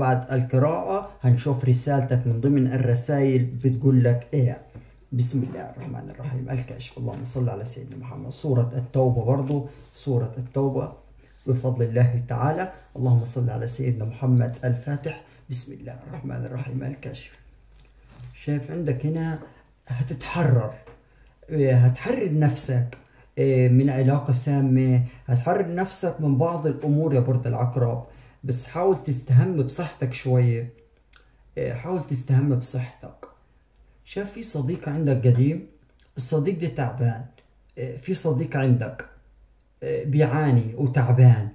بعد القراءة هنشوف رسالتك من ضمن الرسائل بتقول لك ايه بسم الله الرحمن الرحيم الكشف اللهم صل على سيدنا محمد سورة التوبة برضو سورة التوبة بفضل الله تعالى اللهم صل على سيدنا محمد الفاتح بسم الله الرحمن الرحيم الكشف شايف عندك هنا هتتحرر إيه، هتحرر نفسك إيه، من علاقة سامة هتحرر نفسك من بعض الأمور يا برد العقرب بس حاول تستهم بصحتك شوية إيه، حاول تستهم بصحتك شايف في صديق عندك قديم الصديق ده تعبان إيه، في صديق عندك إيه، بيعاني وتعبان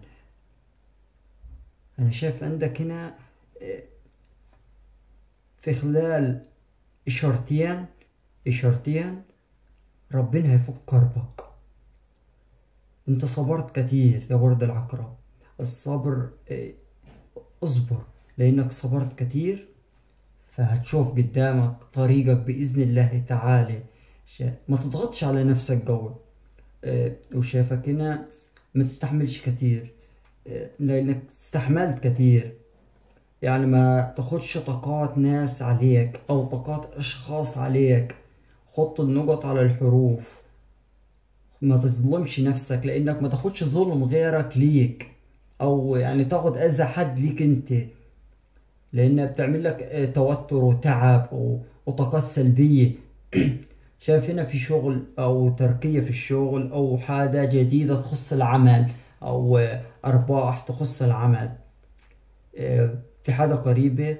أنا شايف عندك هنا إيه، في خلال إشارتين إشارتين ربنا هيفك كربك انت صبرت كتير يا برد العقرب الصبر إيه، اصبر لانك صبرت كتير فهتشوف قدامك طريقك بإذن الله تعالى شا- ما تضغطش على نفسك قوي إيه، وشايفك هنا ما تستحملش كتير إيه، لانك استحملت كتير يعني ما تاخدش طاقات ناس عليك او طاقات اشخاص عليك حط النقط على الحروف ما تظلمش نفسك لانك ما تاخدش ظلم غيرك ليك او يعني تاخد اذى حد ليك انت لانها بتعمل لك آه، توتر وتعب و- وطاقات سلبية شايف هنا في شغل او تركية في الشغل او حاجة جديدة تخص العمل او آه، ارباح تخص العمل آه، في حاجة قريبة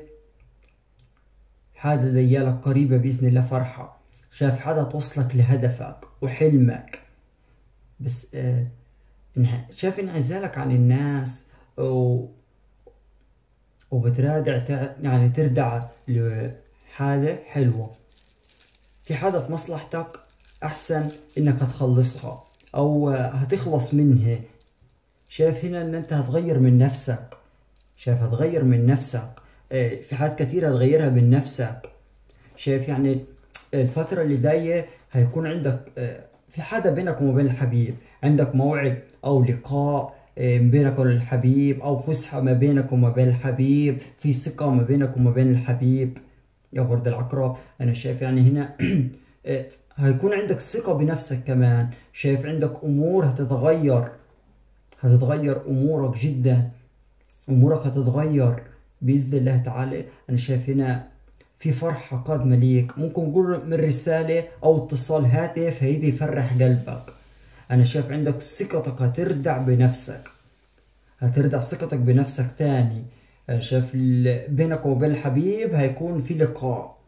حاجة ديالك قريبة بإذن الله فرحة شايف حاجة توصلك لهدفك وحلمك بس آه إنها- شايف انعزالك عن الناس و... وبترادع تع... يعني تردع لحاجة حلوة في حاجة في مصلحتك أحسن إنك هتخلصها أو هتخلص منها شايف هنا إن أنت هتغير من نفسك شايف هتغير من نفسك آه، في حاجات كتيرة هتغيرها من نفسك شايف يعني الفترة اللي جاية هيكون عندك آه، في حاجة بينك وما بين الحبيب عندك موعد أو لقاء آه، بينك وبين الحبيب أو فسحة ما بينك وما بين الحبيب في ثقة ما بينك وما بين الحبيب يا برد العقرب أنا شايف يعني هنا آه، هيكون عندك ثقة بنفسك كمان شايف عندك أمور هتتغير هتتغير أمورك جدا امورك هتتغير باذن الله تعالى انا شايف هنا في فرحه قادمه ليك ممكن نقول من رساله او اتصال هاتف هيدي يفرح قلبك انا شايف عندك ثقتك هتردع بنفسك هتردع ثقتك بنفسك تاني انا شايف ال- بينك وبين الحبيب هيكون في لقاء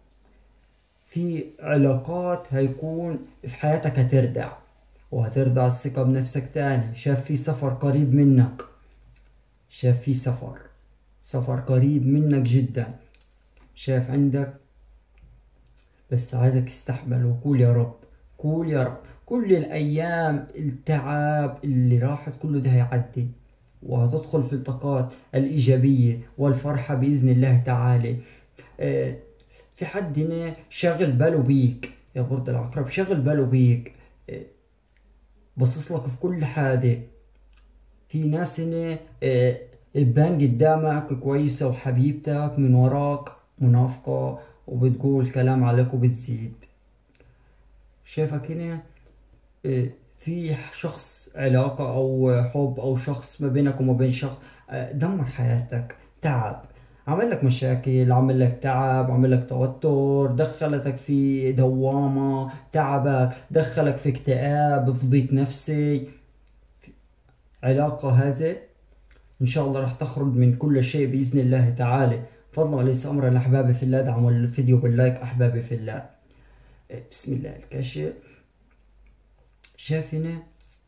في علاقات هيكون في حياتك هتردع وهتردع الثقة بنفسك تاني شايف في سفر قريب منك شايف في سفر سفر قريب منك جدا شايف عندك بس عايزك تستحمل وقول يا رب قول يا رب كل الأيام التعب اللي راحت كله ده هيعدي وهتدخل في الطاقات الإيجابية والفرحة بإذن الله تعالى آه، في حد هنا شاغل باله بيك يا برد العقرب شاغل باله بيك آه، باصص لك في كل حاجة في ناس هنا آه، تبان قدامك كويسة وحبيبتك من وراك منافقة وبتقول كلام عليك وبتزيد شايفك هنا آه، في شخص علاقة أو حب أو شخص ما بينك وما بين شخص آه، دمر حياتك تعب عمل لك مشاكل عمل لك تعب عمل لك توتر دخلتك في دوامة تعبك دخلك في اكتئاب في ضيق نفسي علاقة هذه إن شاء الله راح تخرج من كل شيء بإذن الله تعالى فضلا وليس أمرا أحبابي في الله دعموا الفيديو باللايك أحبابي في الله إيه، بسم الله الكاشف شايف هنا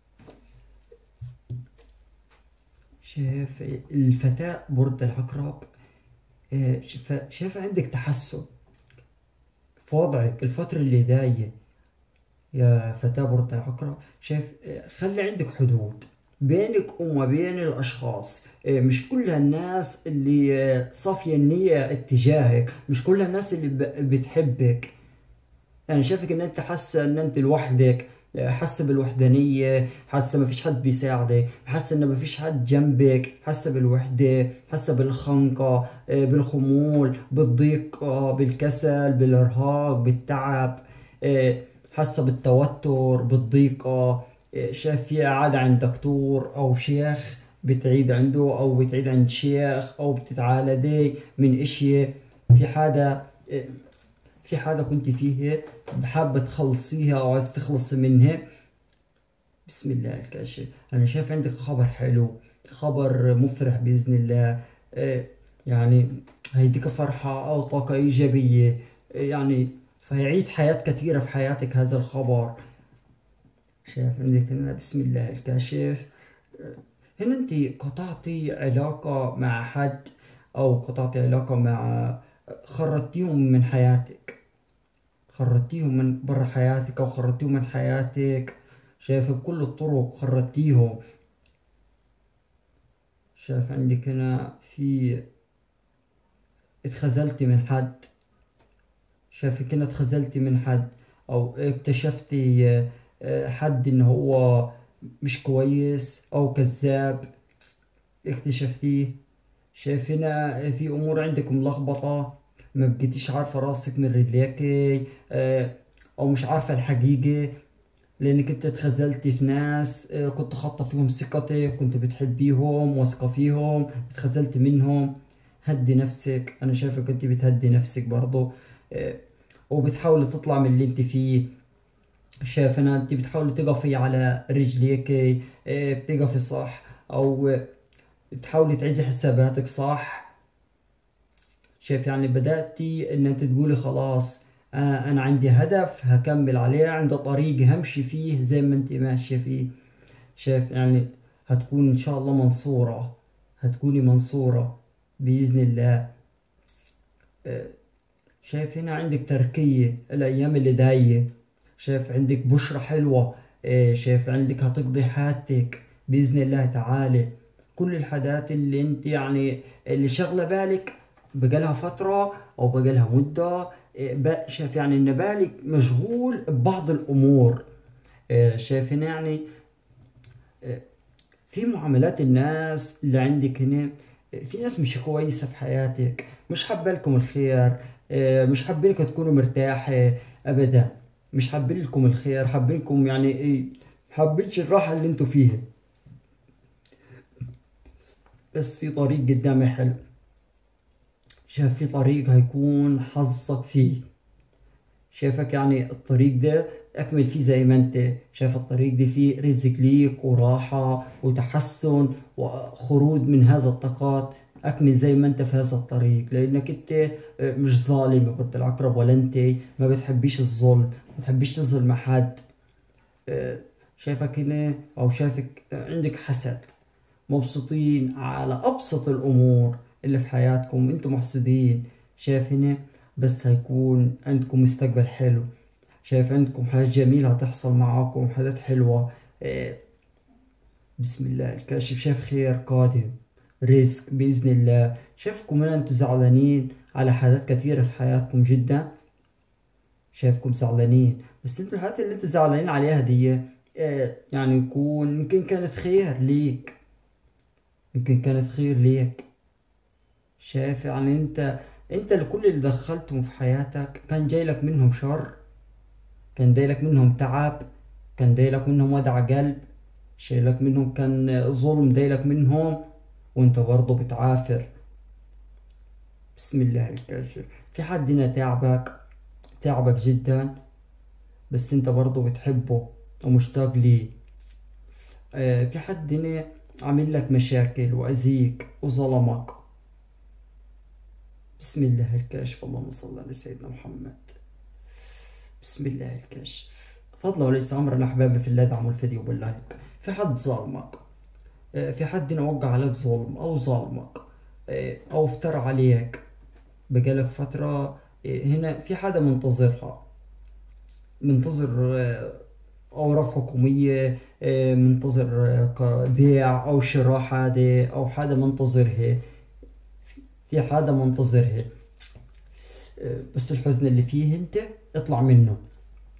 شايف الفتاة برد العقرب إيه، شايف شايف عندك تحسن في وضعك الفترة اللي جاية يا فتاة برد العقرب شايف إيه، خلي عندك حدود بينك وما بين الأشخاص إيه، مش كل الناس اللي آه، صافية النية اتجاهك مش كل الناس اللي ب- بتحبك أنا شايفك إن أنت حاسة إن أنت لوحدك حاسة بالوحدانية حاسة ما فيش حد بيساعدك حاسة انه ما فيش حد جنبك حاسة بالوحدة حاسة بالخنقة آه، بالخمول بالضيق بالكسل بالارهاق بالتعب آه، حاسة بالتوتر بالضيقة آه، شايف في عادة عند دكتور او شيخ بتعيد عنده او بتعيد عند شيخ او بتتعالجي من اشياء في حدا في حاجة كنت فيها حابة تخلصيها أو عايز تخلصي منها بسم الله الكاشف أنا شايف عندك خبر حلو خبر مفرح بإذن الله آه، يعني هيديك فرحة أو طاقة إيجابية آه، يعني فيعيد حياة كثيرة في حياتك هذا الخبر شايف عندك هنا بسم الله الكاشف آه، هنا انت قطعتي علاقة مع حد او قطعتي علاقة مع خرجتيهم من حياتك خرجتيهم من برا حياتك او خرجتيهم من حياتك شايف بكل الطرق خرجتيهم شايف عندك هنا في اتخذلتي من حد شايفك هنا اتخذلتي من حد او اكتشفتي آه، حد ان هو مش كويس او كذاب اكتشفتيه شايف هنا في امور عندك ملخبطه ما بقيتيش عارفه راسك من رجليكي آه، او مش عارفه الحقيقه لانك انت اتخذلتي في ناس آه، كنت خاطه فيهم ثقتك كنت بتحبيهم واثقه فيهم اتخذلتي منهم هدي نفسك انا شايفك انت بتهدي نفسك برضه آه، وبتحاولي تطلع من اللي انت فيه شايف انا انت بتحاولي تقفي على رجليك بتقفي صح او تحاولي تعيدي حساباتك صح شايف يعني بدأتي ان انت تقولي خلاص آه انا عندي هدف هكمل عليه عندي طريق همشي فيه زي ما انت ماشية فيه شايف يعني هتكون ان شاء الله منصورة هتكوني منصورة بإذن الله آه شايف هنا عندك تركية الأيام اللي داية شايف عندك بشرة حلوة آه شايف عندك هتقضي حياتك بإذن الله تعالى كل الحاجات اللي انت يعني اللي شغلة بالك بقالها فترة أو بقالها مدة إيه، شايف يعني إن بالك مشغول ببعض الأمور إيه، شايف هنا يعني إيه، في معاملات الناس اللي عندك هنا في ناس مش كويسة في حياتك مش حابة لكم الخير مش حابينك تكونوا مرتاحة أبدا مش حابين لكم الخير حابينكم يعني إيه حابينش الراحة اللي انتوا فيها بس في طريق قدامي حلو شايف في طريق هيكون حظك فيه شايفك يعني الطريق ده اكمل فيه زي ما انت شايف الطريق ده فيه رزق ليك وراحة وتحسن وخروج من هذا الطاقات اكمل زي ما انت في هذا الطريق لانك انت آه، مش ظالم يا برد العقرب ولا انت ما بتحبيش الظلم ما بتحبيش تظلم حد آه، شايفك هنا او شايفك عندك حسد مبسوطين على ابسط الامور اللي في حياتكم انتم محسودين شايف هنا بس هيكون عندكم مستقبل حلو شايف عندكم حاجات جميلة هتحصل معاكم حاجات حلوة إيه، بسم الله الكاشف شايف خير قادم رزق بإذن الله شايفكم هنا انتم زعلانين على حاجات كثيرة في حياتكم جدا شايفكم زعلانين بس انتوا الحاجات اللي انتوا زعلانين عليها دي إيه، يعني يكون يمكن كانت خير ليك يمكن كانت خير ليك شايف يعني انت انت لكل اللي دخلتهم في حياتك كان جاي لك منهم شر كان جاي لك منهم تعب كان جاي لك منهم وجع قلب شايلك منهم كان ظلم لك منهم وانت برضه بتعافر بسم الله الكاشف في حد هنا تعبك تعبك جدا بس انت برضه بتحبه ومشتاق ليه آه في حد هنا عامل لك مشاكل وأذيك وظلمك بسم الله الكاشف اللهم صل على سيدنا محمد بسم الله الكاشف فضلا وليس امرا احبابي في الله دعموا الفيديو باللايك في حد ظالمك آه، في حد وقع عليك ظلم او ظالمك آه، او افترى عليك بقالك فترة آه، هنا في حدا منتظرها منتظر اوراق حكومية منتظر بيع او شراء حدا او حدا منتظرها في حدا منتظرها بس الحزن اللي فيه انت اطلع منه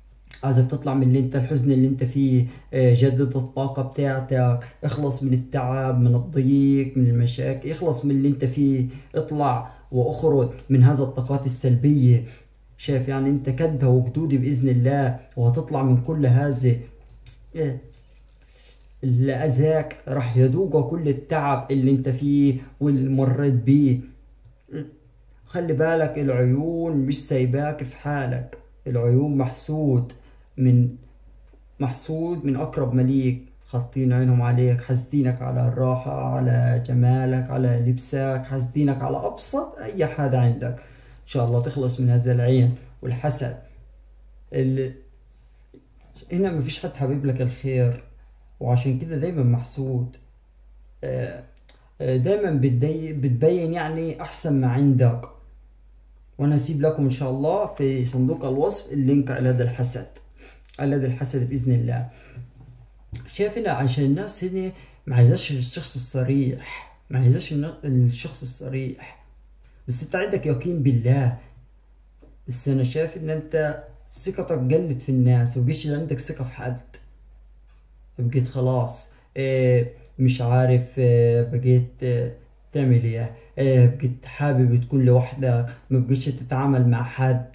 عايزك تطلع من اللي انت الحزن اللي انت فيه آه، جدد الطاقة بتاعتك اخلص من التعب من الضيق من المشاكل اخلص من اللي انت فيه اطلع واخرج من هذا الطاقات السلبية شايف يعني انت كدها وجدودي بإذن الله وهتطلع من كل هذه آه، اللي أذاك راح يذوق كل التعب اللي انت فيه واللي مريت بيه خلي بالك العيون مش سايباك في حالك العيون محسود من محسود من أقرب مليك خاطين عينهم عليك حاسدينك على الراحة على جمالك على لبسك حاسدينك على أبسط أي حاجة عندك إن شاء الله تخلص من هذا العين والحسد ال... هنا مفيش حد حبيب لك الخير وعشان كده دايما محسود آه، آه، دايما بتدي- بتبين يعني أحسن ما عندك وانا هسيب لكم ان شاء الله في صندوق الوصف اللينك علاج الحسد علاج الحسد باذن الله شايف هنا عشان الناس هنا ما عايزاش الشخص الصريح ما عايزاش الن- الشخص الصريح بس انت عندك يقين بالله بس انا شايف ان انت ثقتك قلت في الناس وبقيش عندك ثقة في حد بقيت خلاص آه، مش عارف آه، بقيت آه، تعمل ايه آه، بقيت حابب تكون لوحدك ما بقيتش تتعامل مع حد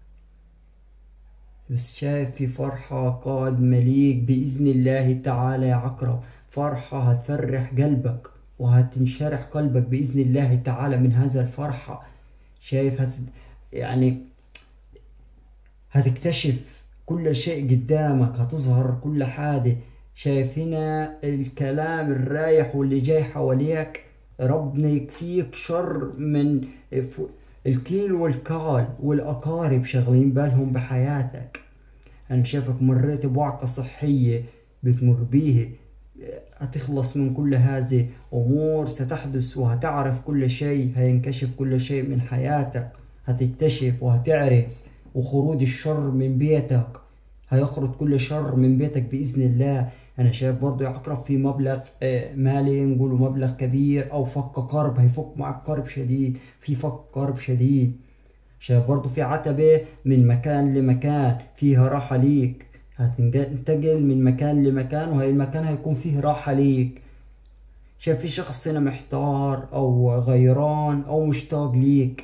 بس شايف في فرحة قادمة ليك بإذن الله تعالى يا عقرب فرحة هتفرح قلبك وهتنشرح قلبك بإذن الله تعالى من هذا الفرحة شايف هت... يعني هتكتشف كل شيء قدامك هتظهر كل حاجة شايف هنا الكلام الرايح واللي جاي حواليك ربنا يكفيك شر من ف- الكيل والكال والأقارب شغلين بالهم بحياتك أنا شايفك مريت بوعكة صحية بتمر بيه هتخلص من كل هذه أمور ستحدث وهتعرف كل شيء هينكشف كل شيء من حياتك هتكتشف وهتعرف وخروج الشر من بيتك هيخرج كل شر من بيتك بإذن الله أنا شايف برضو يا عقرب في مبلغ آه، مالي نقوله مبلغ كبير أو فك كرب هيفك معك كرب شديد في فك كرب شديد شايف برضو في عتبة من مكان لمكان فيها راحة ليك هتنتقل من مكان لمكان وهي المكان هيكون فيه راحة ليك شايف في شخص هنا محتار أو غيران أو مشتاق ليك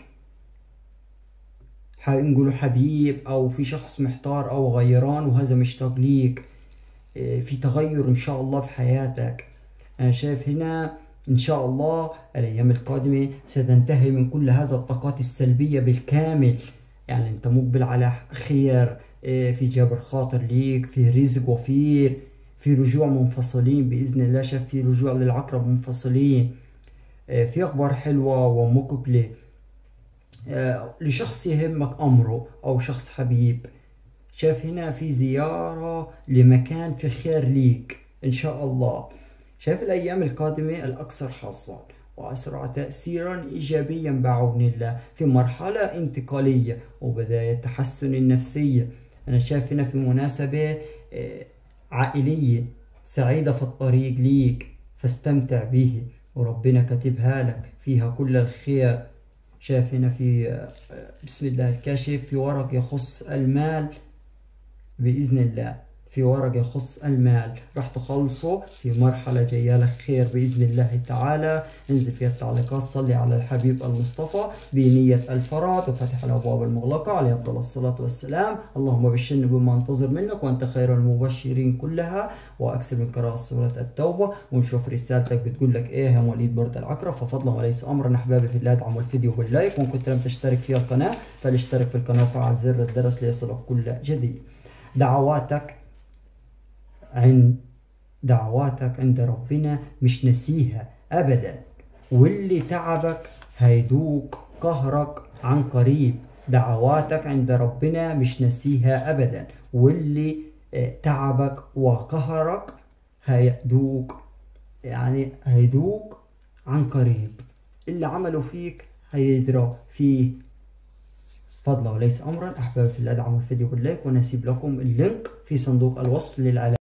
هنقوله حبيب أو في شخص محتار أو غيران وهذا مشتاق ليك إيه، في تغير إن شاء الله في حياتك أنا شايف هنا إن شاء الله الأيام القادمة ستنتهي من كل هذا الطاقات السلبية بالكامل يعني أنت مقبل على خير إيه، في جبر خاطر ليك في رزق وفير في رجوع منفصلين بإذن الله شايف في رجوع للعقرب منفصلين إيه، في أخبار حلوة ومقبلة آه، لشخص يهمك أمره أو شخص حبيب شايف هنا في زيارة لمكان في خير ليك إن شاء الله شايف الأيام القادمة الأكثر حظا وأسرع تأثيرا إيجابيا بعون الله في مرحلة انتقالية وبداية تحسن النفسية أنا شايف هنا في مناسبة آه، عائلية سعيدة في الطريق ليك فاستمتع به وربنا كاتبها لك فيها كل الخير شايف هنا في آه، بسم الله الكاشف في ورق يخص المال بإذن الله في ورق يخص المال راح تخلصه في مرحلة جاية لك خير بإذن الله تعالى انزل فيها التعليقات صلي على الحبيب المصطفى بنية الفراد وفتح الأبواب المغلقة عليه أفضل الصلاة والسلام اللهم بشرني بما انتظر منك وأنت خير المبشرين كلها وأكثر من قراءة سورة التوبة ونشوف رسالتك بتقول لك إيه يا مواليد برد العقرب ففضلا وليس أمرا أحبابي في الله ادعموا الفيديو باللايك وإن كنت لم تشترك في القناة فلاشترك في القناة وفعل زر الجرس ليصلك كل جديد دعواتك عند دعواتك عند ربنا مش نسيها ابدا واللي تعبك هيدوق قهرك عن قريب دعواتك عند ربنا مش نسيها ابدا واللي آه، تعبك وقهرك هيدوق يعني هيدوق عن قريب اللي عمله فيك هيدرى فيه فضلا وليس امرا احبابي في الله ادعموا الفيديو باللايك ونسيب لكم اللينك في صندوق الوصف للعلاج